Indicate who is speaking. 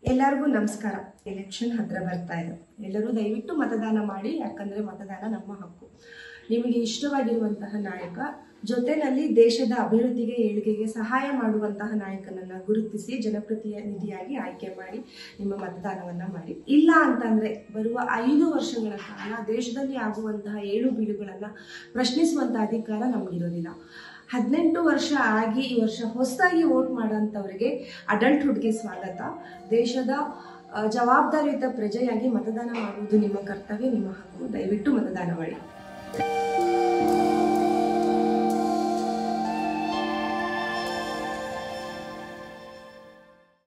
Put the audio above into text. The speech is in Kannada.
Speaker 1: ಎಲ್ಲರಿಗೂ ನಮಸ್ಕಾರ ಎಲೆಕ್ಷನ್ ಹತ್ರ ಬರ್ತಾ ಇದೆ ಎಲ್ಲರೂ ದಯವಿಟ್ಟು ಮತದಾನ ಮಾಡಿ ಯಾಕಂದ್ರೆ ಮತದಾನ ನಮ್ಮ ಹಕ್ಕು ನಿಮಗೆ ಇಷ್ಟವಾಗಿರುವಂತಹ ನಾಯಕ ಜೊತೆನಲ್ಲಿ ದೇಶದ ಅಭಿವೃದ್ಧಿಗೆ ಏಳಿಗೆಗೆ ಸಹಾಯ ಮಾಡುವಂತಹ ನಾಯಕನನ್ನ ಗುರುತಿಸಿ ಜನಪ್ರತಿನಿಧಿಯಾಗಿ ಆಯ್ಕೆ ಮಾಡಿ ನಿಮ್ಮ ಮತದಾನವನ್ನ ಮಾಡಿ ಇಲ್ಲ ಅಂತಂದ್ರೆ ಬರುವ ಐದು ವರ್ಷಗಳ ಕಾಲ ದೇಶದಲ್ಲಿ ಆಗುವಂತಹ ಏಳು ಬೀಳುಗಳನ್ನ ಪ್ರಶ್ನಿಸುವಂತಹ ಅಧಿಕಾರ ನಮಗಿರೋದಿಲ್ಲ ಹದಿನೆಂಟು ವರ್ಷ ಆಗಿ ಈ ವರ್ಷ ಹೊಸದಾಗಿ ವೋಟ್ ಮಾಡೋಂಥವ್ರಿಗೆ ಅಡಲ್ಟ್ಹುಡ್ಗೆ ಸ್ವಾಗತ ದೇಶದ ಆ, ಜವಾಬ್ದಾರಿಯುತ ಪ್ರಜೆಯಾಗಿ ಮತದಾನ ಮಾಡುವುದು ನಿಮ್ಮ ಕರ್ತವ್ಯ ನಿಮ್ಮ ಹಕ್ಕು ದಯವಿಟ್ಟು ಮತದಾನ ಮಾಡಿ